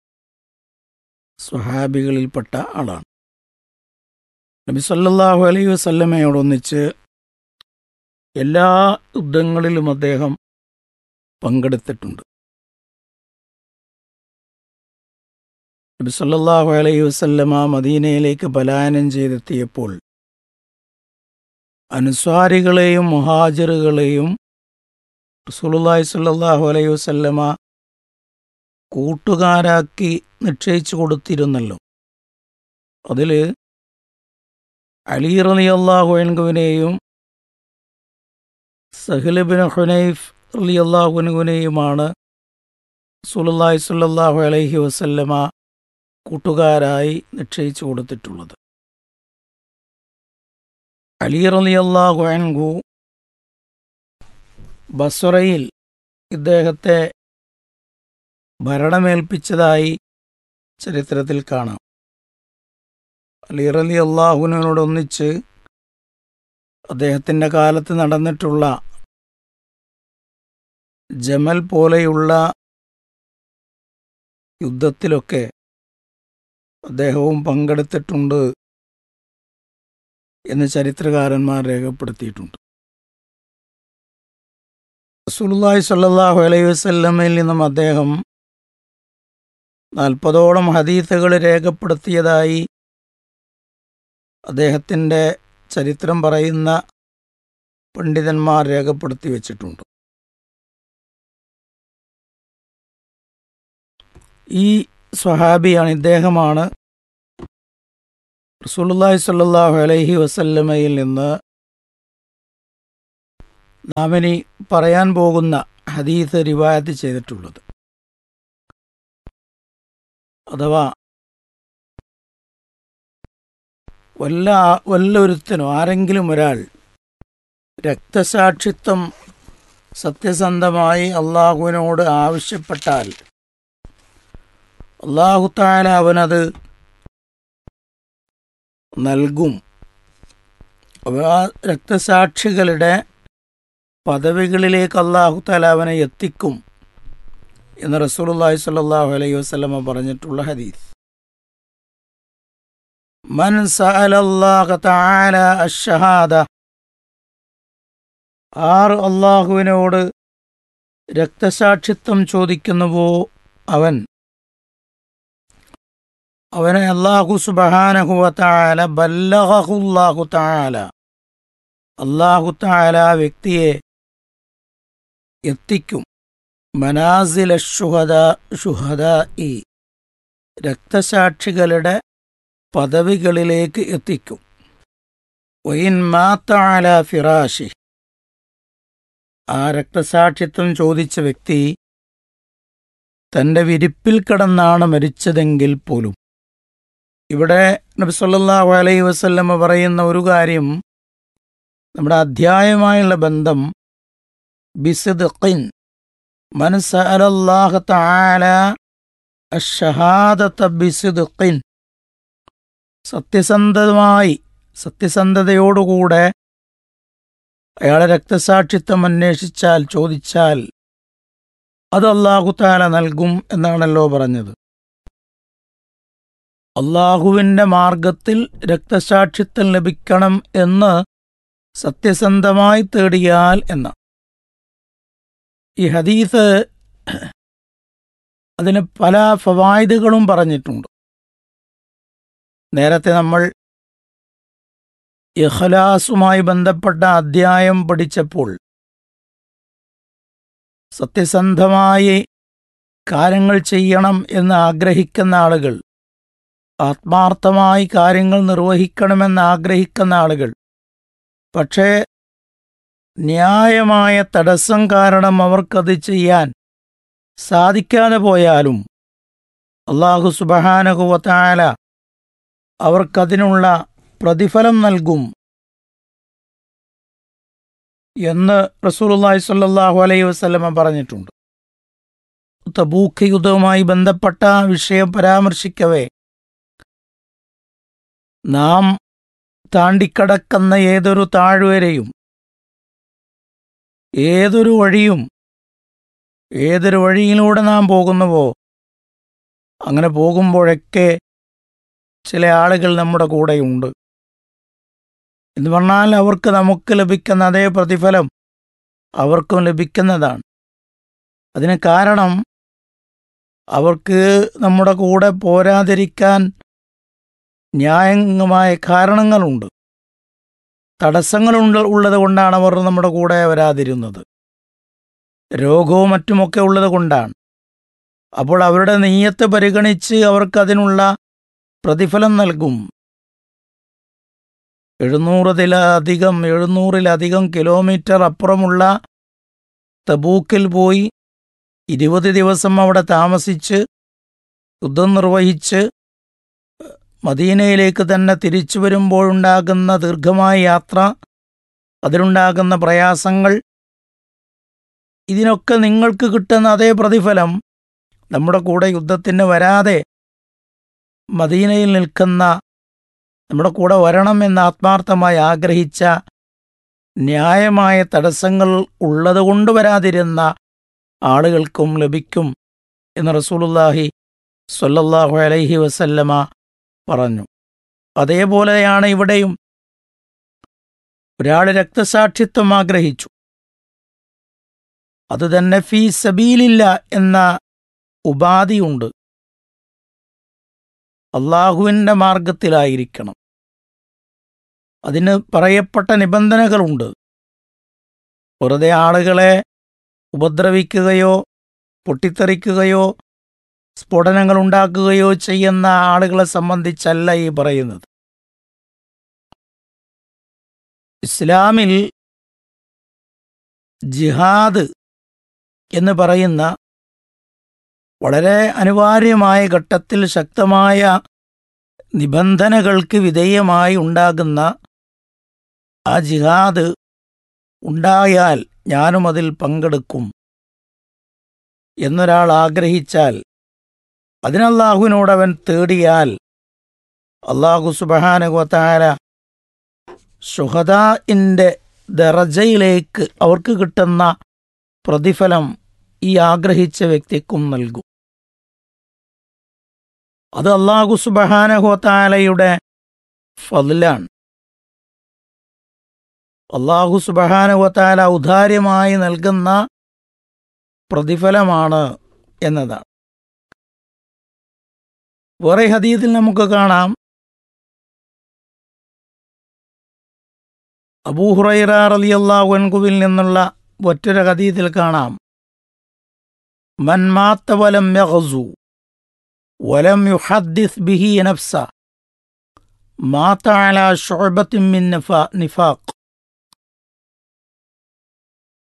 സ്വഹാബികളിൽപ്പെട്ട ആളാണ് നബി സല്ലല്ലാഹു അലൈഹി വസല്ലമയോടൊന്നിച്ച് എല്ലാ യുദ്ധങ്ങളിലും അദ്ദേഹം പങ്കെടുത്തിട്ടുണ്ട് നബി സല്ലല്ലാഹു അലൈഹി വസല്ലമ മദീനയിലേക്ക് പലായനം ചെയ്തെത്തിയപ്പോൾ അനുസ്വാരികളെയും മുഹാജിറുകളെയും റസൂലുള്ളാഹി സ്വല്ലല്ലാഹു അലൈഹി വസല്ലമ കൂട്ടുകാരാക്കി നിശ്ചയിച്ചു കൊടുത്തിരുന്നല്ലോ അതിൽ അലി റലി അള്ളാഹുവിനെയും സഹ്ലബിൻ ഹുനൈഫ് റലി അള്ളാഹുവിനെയുമാണ് സുലല്ലാഹി സുല്ലാഹു അലൈഹി വസല്ലമ കൂട്ടുകാരായി നിശ്ചയിച്ചു കൊടുത്തിട്ടുള്ളത് അലി റലി അള്ളാഹു അൻഹു ബസ്വറയിൽ ഇദ്ദേഹത്തെ ഭരണമേൽപ്പിച്ചതായി ചരിത്രത്തിൽ കാണാം അലീർ അലി അള്ളാഹുവിനോടൊന്നിച്ച് അദ്ദേഹത്തിൻ്റെ കാലത്ത് നടന്നിട്ടുള്ള ജമൽ പോലെയുള്ള യുദ്ധത്തിലൊക്കെ അദ്ദേഹവും പങ്കെടുത്തിട്ടുണ്ട് എന്ന് ചരിത്രകാരന്മാർ രേഖപ്പെടുത്തിയിട്ടുണ്ട് റസൂലുള്ളാഹി സ്വല്ലല്ലാഹു അലൈഹി വസല്ലമയിൽ നിന്നും അദ്ദേഹം നാൽപ്പതോളം ഹദീസുകൾ രേഖപ്പെടുത്തിയതായി അദ്ദേഹത്തിൻ്റെ ചരിത്രം പറയുന്ന പണ്ഡിതന്മാർ രേഖപ്പെടുത്തി വച്ചിട്ടുണ്ട് ഈ സ്വഹാബിയാണ് ഇദ്ദേഹമാണ് റസൂലുള്ളാഹി സ്വല്ലല്ലാഹു അലൈഹി വസല്ലമയിൽ നിന്ന് നാം ഇനി പറയാൻ പോകുന്ന ഹദീസ് റിവായത്ത് ചെയ്തിട്ടുള്ളത് അഥവാ വല്ല വല്ലൊരുത്തനോ ആരെങ്കിലും ഒരാൾ രക്തസാക്ഷിത്വം സത്യസന്ധമായി അള്ളാഹുവിനോട് ആവശ്യപ്പെട്ടാൽ അള്ളാഹുത്താല അവനത് നൽകും ആ രക്തസാക്ഷികളുടെ പദവികളിലേക്ക് അള്ളാഹുത്താല അവനെ എത്തിക്കും എന്ന് റസൂലുള്ളാഹി സ്വല്ലല്ലാഹു അലൈഹി വസല്ലമ പറഞ്ഞിട്ടുള്ള ഹദീസ് മൻ സഅലല്ലാഹ തആല അഷ്ഷഹാദ ആർ അള്ളാഹുവിനോട് രക്തസാക്ഷിത്വം ചോദിക്കുന്നുവോ അവൻ അവനെ അള്ളാഹു സുബഹാനഹുവ താല ബല്ലഹുല്ലാഹു താല അള്ളാഹു താല വ്യക്തിയെ എത്തിക്കും മനാസില ഷുഹദ ഷുഹദ ഇ രക്തസാക്ഷികളുടെ പദവികളിലേക്ക് എത്തിക്കും വൈൻ മാത്താല ഫിറാഷി ആ രക്തസാക്ഷിത്വം ചോദിച്ച വ്യക്തി തന്റെ വിരിപ്പിൽ കിടന്നാണ് മരിച്ചതെങ്കിൽ പോലും ഇവിടെ നബി സല്ലല്ലാഹു അലൈഹി വസല്ലമ പറയുന്ന ഒരു കാര്യം നമ്മുടെ അധ്യായമായുള്ള ബന്ധം ബിസിദ്ഖിൻ മൻ സഅലല്ലാഹ തആല അഷ്ഷഹാദത ബിസിദ്ഖിൻ സത്യസന്ധമായി സത്യസന്ധതയോടുകൂടെ അയാളെ രക്തസാക്ഷിത്വം അന്വേഷിച്ചാൽ ചോദിച്ചാൽ അത് അള്ളാഹു താല നൽകും എന്നാണല്ലോ പറഞ്ഞത് അള്ളാഹുവിൻ്റെ മാർഗത്തിൽ രക്തസാക്ഷിത്വം ലഭിക്കണം എന്ന് സത്യസന്ധമായി തേടിയാൽ എന്ന ഈ ഹദീസ് അതിന് പല ഫവായിദുകളും പറഞ്ഞിട്ടുണ്ട് നേരത്തെ നമ്മൾ ഇഖലാസുമായി ബന്ധപ്പെട്ട അധ്യായം പഠിച്ചപ്പോൾ സത്യസന്ധമായി കാര്യങ്ങൾ ചെയ്യണം എന്ന് ആഗ്രഹിക്കുന്ന ആളുകൾ ആത്മാർത്ഥമായി കാര്യങ്ങൾ നിർവഹിക്കണമെന്ന് ആഗ്രഹിക്കുന്ന ആളുകൾ പക്ഷേ ന്യായമായ തടസ്സം കാരണം അവർക്കത് ചെയ്യാൻ സാധിക്കാതെ പോയാലും അള്ളാഹു സുബഹാനകുവത്തായ അവർക്കതിനുള്ള പ്രതിഫലം നൽകും എന്ന് റസൂലുള്ളാഹി സ്വല്ലല്ലാഹു അലൈഹി വസല്ലമ പറഞ്ഞിട്ടുണ്ട് തബൂക്ക് യുദ്ധവുമായി ബന്ധപ്പെട്ട വിഷയം പരാമർശിക്കവേ നാം താണ്ടിക്കടക്കുന്ന ഏതൊരു താഴ്വരയും ഏതൊരു വഴിയും ഏതൊരു വഴിയിലൂടെ നാം പോകുന്നുവോ അങ്ങനെ പോകുമ്പോഴൊക്കെ ചില ആളുകൾ നമ്മുടെ കൂടെയുണ്ട് എന്ന് പറഞ്ഞാൽ അവർക്ക് നമുക്ക് ലഭിക്കുന്ന അതേ പ്രതിഫലം അവർക്കും ലഭിക്കുന്നതാണ് അതിന് കാരണം അവർക്ക് നമ്മുടെ കൂടെ പോരാതിരിക്കാൻ ന്യായമായ കാരണങ്ങളുണ്ട് തടസ്സങ്ങളുണ്ട് ഉള്ളത് കൊണ്ടാണ് അവർ നമ്മുടെ കൂടെ വരാതിരുന്നത് രോഗവും മറ്റുമൊക്കെ ഉള്ളത് കൊണ്ടാണ് അപ്പോൾ അവരുടെ നെയ്യത്ത് പരിഗണിച്ച് അവർക്കതിനുള്ള പ്രതിഫലം നൽകും എഴുന്നൂറിലധികം എഴുന്നൂറിലധികം കിലോമീറ്റർ അപ്പുറമുള്ള തബൂക്കിൽ പോയി ഇരുപത് ദിവസം അവിടെ താമസിച്ച് യുദ്ധം നിർവഹിച്ച് മദീനയിലേക്ക് തന്നെ തിരിച്ചു വരുമ്പോഴുണ്ടാകുന്ന ദീർഘമായ യാത്ര അതിലുണ്ടാകുന്ന പ്രയാസങ്ങൾ ഇതിനൊക്കെ നിങ്ങൾക്ക് കിട്ടുന്ന അതേ പ്രതിഫലം നമ്മുടെ കൂടെ യുദ്ധത്തിന് വരാതെ മദീനയിൽ നിൽക്കുന്ന നമ്മുടെ കൂടെ വരണം എന്ന് ആത്മാർത്ഥമായി ആഗ്രഹിച്ച ന്യായമായ തടസ്സങ്ങൾ ഉള്ളതുകൊണ്ട് വരാതിരുന്ന ആളുകൾക്കും ലഭിക്കും എന്ന് റസൂലുല്ലാഹി സ്വല്ലല്ലാഹു അലൈഹി വസല്ലമ പറഞ്ഞു അതേപോലെയാണ് ഇവിടെയും ഒരാൾ രക്തസാക്ഷിത്വം ആഗ്രഹിച്ചു അത് തന്നെ ഫീ സബീലില്ല എന്ന ഉപാധിയുണ്ട് അള്ളാഹുവിൻ്റെ മാർഗത്തിലായിരിക്കണം അതിന് പറയപ്പെട്ട നിബന്ധനകളുണ്ട് വെറുതെ ആളുകളെ ഉപദ്രവിക്കുകയോ പൊട്ടിത്തെറിക്കുകയോ സ്ഫോടനങ്ങൾ ഉണ്ടാക്കുകയോ ചെയ്യുന്ന ആളുകളെ സംബന്ധിച്ചല്ല ഈ പറയുന്നത് ഇസ്ലാമിൽ ജിഹാദ് എന്ന് പറയുന്ന വളരെ അനിവാര്യമായ ഘട്ടത്തിൽ ശക്തമായ നിബന്ധനകൾക്ക് വിധേയമായി ഉണ്ടാകുന്ന ആ ജിഹാദ് ഉണ്ടായാൽ ഞാനും അതിൽ പങ്കെടുക്കും എന്നൊരാൾ ആഗ്രഹിച്ചാൽ അതിനല്ലാഹുവിനോട് അവൻ തേടിയാൽ അള്ളാഹു സുബഹാനുഗത്താര ഷുഹദാഇൻ്റെ ദറജയിലേക്ക് അവർക്ക് കിട്ടുന്ന പ്രതിഫലം ഈ ആഗ്രഹിച്ച വ്യക്തിക്കും നൽകും അത് അള്ളാഹു സുബഹാനഹോത്താലയുടെ ഫതിലാണ് അള്ളാഹു സുബഹാനഹോത്താല ഔദാര്യമായി നൽകുന്ന പ്രതിഫലമാണ് എന്നതാണ് വേറെ ഹദീത്തിൽ നമുക്ക് കാണാം അബൂഹുറൈറ റളിയല്ലാഹു അൻഹുവിൽ നിന്നുള്ള മറ്റൊരു ഹദീത്തിൽ കാണാം മൻ മാത്ത വലം യഗ്സു വലം യുഹദ്ദിസ് ബിഹി നഫ്സ മാത്ത അലാ ശുഅബത്തിൻ മിൻ നിഫാ- നിഫാഖ്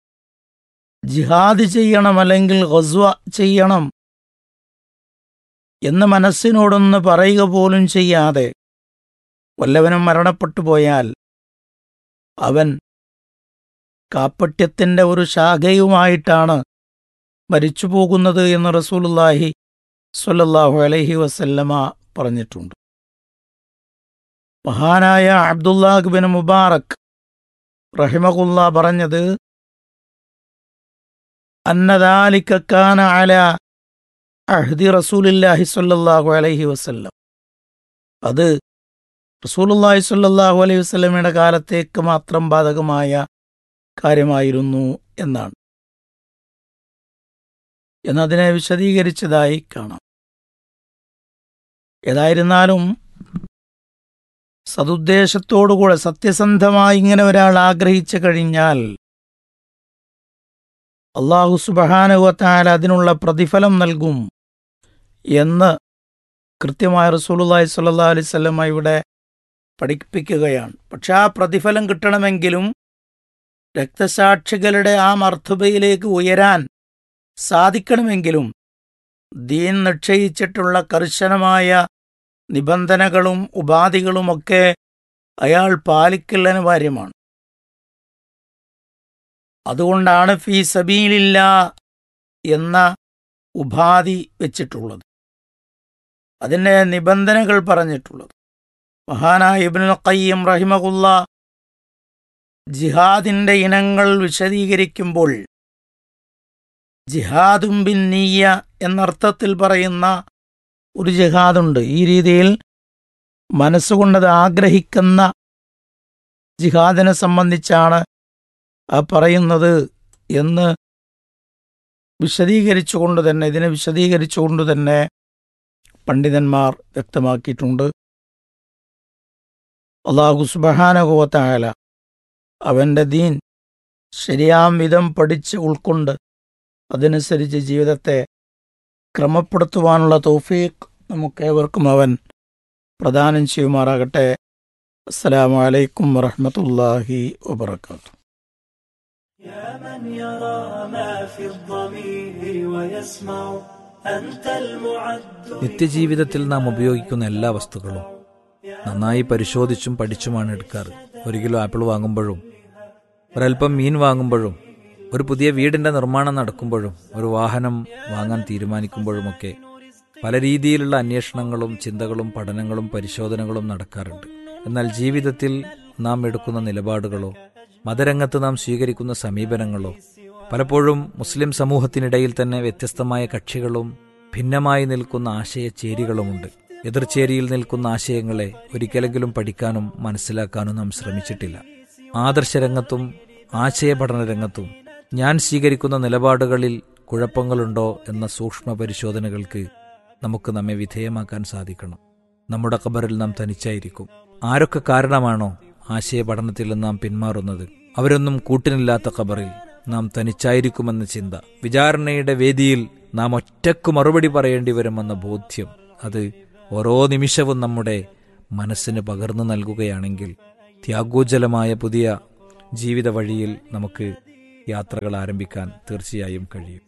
ജിഹാദ് ചെയ്യണം അല്ലെങ്കിൽ ഗസ്വ ചെയ്യണം എന്ന് മനസ്സിനോടൊന്ന് പറയുക പോലും ചെയ്യാതെ വല്ലവനും മരണപ്പെട്ടു പോയാൽ അവൻ കാപ്പട്യത്തിൻ്റെ ഒരു ശാഖയുമായിട്ടാണ് മരിച്ചു പോകുന്നത് എന്ന് റസൂലുള്ളാഹി സ്വല്ലല്ലാഹു അലൈഹി വസല്ലമ പറഞ്ഞിട്ടുണ്ട് മഹാനായ അബ്ദുല്ലാഹ് ബിൻ മുബാറക് റഹിമകുല്ല പറഞ്ഞത് അന്നദാലിക കാന അല അഹ്ദി റസൂലില്ലാഹി സ്വല്ലല്ലാഹു അലൈഹി വസല്ലം അത് റസൂലുള്ളാഹി സ്വല്ലല്ലാഹു അലൈഹി വസല്ലമയുടെ കാലത്തേക്ക് മാത്രം ബാധകമായ കാര്യമായിരുന്നു എന്നാണ് എന്നതിനെ വിശദീകരിച്ചതായി കാണാം ഏതായിരുന്നാലും സതുദ്ദേശത്തോടുകൂടെ സത്യസന്ധമായി ഇങ്ങനെ ഒരാൾ ആഗ്രഹിച്ചു കഴിഞ്ഞാൽ അള്ളാഹു സുബഹാനുവത്തായാൽ അതിനുള്ള പ്രതിഫലം നൽകും എന്ന് കൃത്യമായ റസൂലുള്ളാഹി സ്വല്ലല്ലാഹു അലൈഹി വസല്ലമ ഇവിടെ പഠിപ്പിക്കുകയാണ് പക്ഷെ ആ പ്രതിഫലം കിട്ടണമെങ്കിലും രക്തസാക്ഷികളുടെ ആ മർത്തുബയിലേക്ക് ഉയരാൻ സാധിക്കണമെങ്കിലും ദീൻ നിശ്ചയിച്ചിട്ടുള്ള കർശനമായ നിബന്ധനകളും ഉപാധികളുമൊക്കെ അയാൾ പാലിക്കൽ അനിവാര്യമാണ് അതുകൊണ്ടാണ് ഫീ സബീലില്ല എന്ന ഉപാധി വെച്ചിട്ടുള്ളത് അതിൻ്റെ നിബന്ധനകൾ പറഞ്ഞിട്ടുള്ളത് മഹാനായ ഇബ്നുൽ ഖയ്യം റഹിമകുല്ല ജിഹാദിൻ്റെ ഇനങ്ങൾ വിശദീകരിക്കുമ്പോൾ ജിഹാദും ബിൻ നീയ എന്നർത്ഥത്തിൽ പറയുന്ന ഒരു ജിഹാദുണ്ട് ഈ രീതിയിൽ മനസ്സുകൊണ്ടത് ആഗ്രഹിക്കുന്ന ജിഹാദിനെ സംബന്ധിച്ചാണ് ആ പറയുന്നത് എന്ന് വിശദീകരിച്ചുകൊണ്ട് തന്നെ ഇതിനെ വിശദീകരിച്ചുകൊണ്ട് തന്നെ പണ്ഡിതന്മാർ വ്യക്തമാക്കിയിട്ടുണ്ട് അള്ളാഹു സുബഹാനകോത്തായാല അവൻ്റെ ദീൻ ശരിയാം വിധം പഠിച്ച് ഉൾക്കൊണ്ട് അതനുസരിച്ച് ജീവിതത്തെ ക്രമപ്പെടുത്തുവാനുള്ള തൗഫീഖ് നമുക്കേവർക്കും അവൻ പ്രദാനം ചെയ്യുമാറാകട്ടെ അസ്സലാമു അലൈക്കും വറഹ്മത്തുള്ളാഹി വബർക്കാത്തു يا من يرى ما في الضمير ويسمع أنت المعد നിത്യജീവിതത്തിൽ നാം ഉപയോഗിക്കുന്ന എല്ലാ വസ്തുക്കളും നന്നായി പരിശോധിച്ചും പഠിച്ചുമാണ് എടുക്കാറ് ഒരു കിലോ ആപ്പിൾ വാങ്ങുമ്പോഴും ഒരൽപ്പം മീൻ വാങ്ങുമ്പോഴും ഒരു പുതിയ വീടിന്റെ നിർമ്മാണം നടക്കുമ്പോഴും ഒരു വാഹനം വാങ്ങാൻ തീരുമാനിക്കുമ്പോഴുമൊക്കെ പല രീതിയിലുള്ള അന്വേഷണങ്ങളും ചിന്തകളും പഠനങ്ങളും പരിശോധനകളും നടക്കാറുണ്ട് എന്നാൽ ജീവിതത്തിൽ നാം എടുക്കുന്ന നിലപാടുകളോ മതരംഗത്ത് നാം സ്വീകരിക്കുന്ന സമീപനങ്ങളോ പലപ്പോഴും മുസ്ലിം സമൂഹത്തിനിടയിൽ തന്നെ വ്യത്യസ്തമായ കക്ഷികളും ഭിന്നമായി നിൽക്കുന്ന ആശയചേരികളുമുണ്ട് എതിർചേരിയിൽ നിൽക്കുന്ന ആശയങ്ങളെ ഒരിക്കലെങ്കിലും പഠിക്കാനും മനസ്സിലാക്കാനും നാം ശ്രമിച്ചിട്ടില്ല ആദർശരംഗത്തും ആശയപഠന രംഗത്തും ഞാൻ സ്വീകരിക്കുന്ന നിലപാടുകളിൽ കുഴപ്പങ്ങളുണ്ടോ എന്ന സൂക്ഷ്മ പരിശോധനകൾക്ക് നമുക്ക് നമ്മെ വിധേയമാക്കാൻ സാധിക്കണം നമ്മുടെ ഖബറിൽ നാം തനിച്ചായിരിക്കും ആരൊക്കെ കാരണമാണോ ആശയപഠനത്തിൽ നാം പിന്മാറുന്നത് അവരൊന്നും കൂട്ടിനില്ലാത്ത ഖബറിൽ നാം തനിച്ചായിരിക്കുമെന്ന ചിന്ത വിചാരണയുടെ വേദിയിൽ നാം ഒറ്റക്ക് മറുപടി പറയേണ്ടി വരുമെന്ന ബോധ്യം അത് ഓരോ നിമിഷവും നമ്മുടെ മനസ്സിന് പകർന്നു നൽകുകയാണെങ്കിൽ ത്യാഗോജ്ജലമായ പുതിയ ജീവിത വഴിയിൽ നമുക്ക് യാത്രകൾ ആരംഭിക്കാൻ തീർച്ചയായും കഴിയും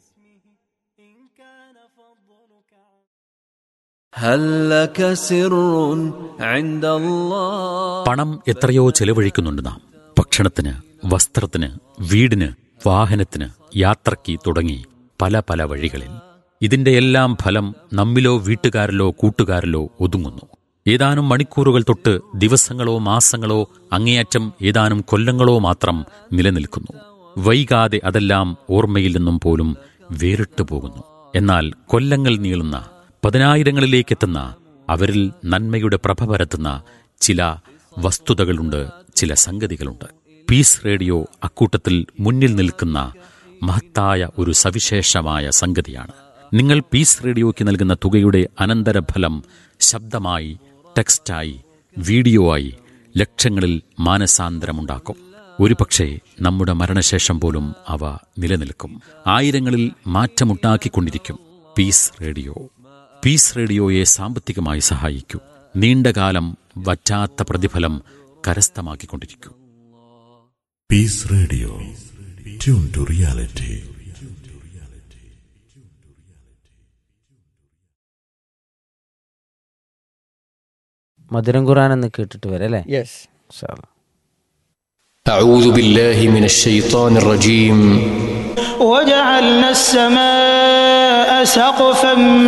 هل لك سر عند الله പണം എത്രയോ ചെലവഴിക്കുന്നുണ്ട് നാം ഭക്ഷണത്തിന് വസ്ത്രത്തിന് വീടിന് വാഹനത്തിന് യാത്രയ്ക്ക് തുടങ്ങി പല പല വഴികളിൽ ഇതിന്റെ എല്ലാം ഫലം നമ്മിലോ വീട്ടുകാരിലോ കൂട്ടുകാരിലോ ഒതുങ്ങുന്നു ഏതാനും മണിക്കൂറുകൾ തൊട്ട് ദിവസങ്ങളോ മാസങ്ങളോ അങ്ങേയറ്റം ഏതാനും കൊല്ലങ്ങളോ മാത്രം നിലനിൽക്കുന്നു വൈകാതെ അതെല്ലാം ഓർമ്മയിൽ നിന്നും പോലും വേറിട്ടു പോകുന്നു എന്നാൽ കൊല്ലങ്ങൾ നീളുന്ന പതിനായിരങ്ങളിലേക്കെത്തുന്ന അവരിൽ നന്മയുടെ പ്രഭ പരത്തുന്ന ചില വസ്തുതകളുണ്ട് ചില സംഗതികളുണ്ട് പീസ് റേഡിയോ അക്കൂട്ടത്തിൽ മുന്നിൽ നിൽക്കുന്ന മഹത്തായ ഒരു സവിശേഷമായ സംഗതിയാണ് നിങ്ങൾ പീസ് റേഡിയോയ്ക്ക് നൽകുന്ന തുകയുടെ അനന്തരഫലം ശബ്ദമായി ടെക്സ്റ്റായി വീഡിയോ ആയി ലക്ഷങ്ങളിൽ മാനസാന്തരമുണ്ടാക്കും ഒരുപക്ഷെ നമ്മുടെ മരണശേഷം പോലും അവ നിലനിൽക്കും ആയിരങ്ങളിൽ മാറ്റമുണ്ടാക്കിക്കൊണ്ടിരിക്കും പീസ് റേഡിയോ പീസ് റേഡിയോയെ സാമ്പത്തികമായി സഹായിക്കൂ നീണ്ടകാലം വറ്റാത്ത പ്രതിഫലം കരസ്ഥമാക്കിക്കൊണ്ടിരിക്കൂ Peace Radio. Tune to reality. മധുരം ഖുറാൻ എന്ന് കേട്ടിട്ട് വരാം അല്ലേ യെസ് ഇൻഷാ അല്ലാ. أعوذ بالله من الشيطان الرجيم وجعلنا السماء سقفا